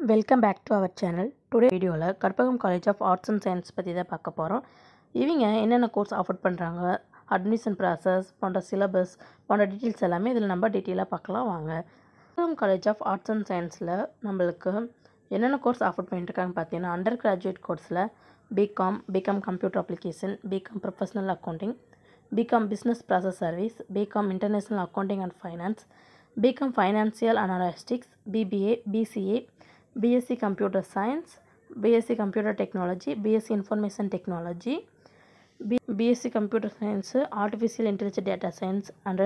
welcome back to our channel today வீடியோவில் Karpagam college of arts and science பற்றி தான் பார்க்க போகிறோம் இவங்க என்னென்ன கோர்ஸ் ஆஃபர் பண்ணுறாங்க அட்மிஷன் ப்ராசஸ் போன்ற சிலபஸ் போன்ற டீட்டெயில்ஸ் எல்லாமே இதில் நம்ம டீட்டெயிலாக பார்க்கலாம் வாங்க Karpagam college of arts and சயின்ஸில் நம்மளுக்கு என்னென்ன கோர்ஸ் ஆஃபர் பண்ணிட்டுருக்காங்கன்னு பார்த்தீங்கன்னா அண்டர் கிராஜுவேட் கோர்ஸில் BCom BCom computer application BCom professional accounting BCom business process service BCom international accounting and finance BCom financial analytics BBA PCA BSc computer science BSc computer technology BSc information technology B BSc computer science artificial intelligent data science and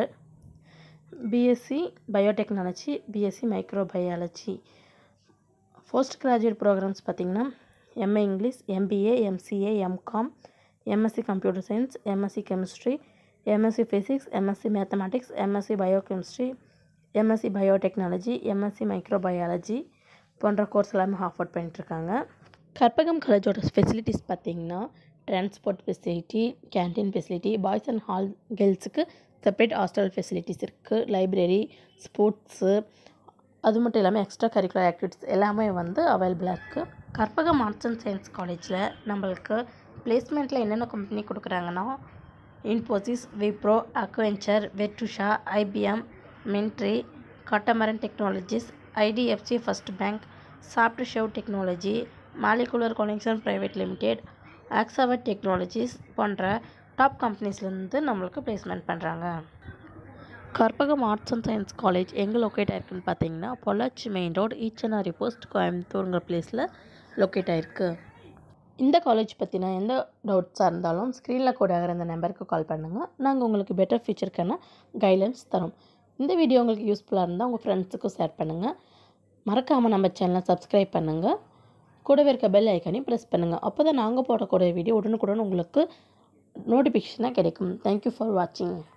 BSc biotechnology BSc microbiology post graduate programs பார்த்திங்கன்னா MA English MBA MCA MCom MSc computer science MSc chemistry MSc physics MSc mathematics MSc biochemistry MSc biotechnology MSc microbiology போன்ற course எல்லாமே offer பண்ணிட்டுருக்காங்க கற்பகம் காலேஜோட facilities பார்த்திங்கன்னா transport facility canteen facility boys and hall கேர்ள்ஸுக்கு separate hostel facilities இருக்குது library sports அது மட்டும் இல்லாமல் எக்ஸ்ட்ரா கரிக்குலர் ஆக்டிவிட்டிஸ் எல்லாமே வந்து அவைலபிளாக இருக்குது கற்பகம் ஆர்ட்ஸ் அண்ட் சயின்ஸ் காலேஜில் நம்மளுக்கு பிளேஸ்மெண்ட்டில் என்னென்ன கம்பெனி கொடுக்குறாங்கன்னா இன்ஃபோசிஸ் விப்ரோ அக்வென்ச்சர் வெட்டுஷா IBM Myntra Catamaran technologies IDFC first bank soft ஷெவ் technology molecular connection private limited ஆக்ஸாவட் டெக்னாலஜிஸ் போன்ற டாப் கம்பெனிஸ்லேருந்து நம்மளுக்கு பிளேஸ்மெண்ட் பண்ணுறாங்க Karpagam arts and science college எங்கே லொக்கேட் ஆயிருக்குன்னு பார்த்தீங்கன்னா Pollachi main road Eachanari post கோயம்புத்தூருங்கிற பிளேஸில் லொக்கேட் ஆயிருக்கு இந்த காலேஜ் பற்றின எந்த டவுட்ஸாக இருந்தாலும் ஸ்க்ரீனில் கூட ஆகிற இந்த நம்பருக்கு கால் பண்ணுங்கள் நாங்கள் உங்களுக்கு பெட்டர் ஃபியூச்சருக்கான கைட்லைன்ஸ் தரோம் இந்த வீடியோ உங்களுக்கு யூஸ்ஃபுல்லாக இருந்தால் உங்கள் ஃப்ரெண்ட்ஸுக்கும் ஷேர் பண்ணுங்கள் மறக்காமல் நம்ம சேனலை சப்ஸ்கிரைப் பண்ணுங்கள் கூடவே இருக்க பெல் ஐக்கானையும் ப்ரெஸ் பண்ணுங்கள் அப்போ தான் நாங்கள் போடக்கூடிய வீடியோ உடனுக்குடன் உங்களுக்கு நோட்டிஃபிகேஷனாக கிடைக்கும் தேங்க்யூ ஃபார் வாட்சிங்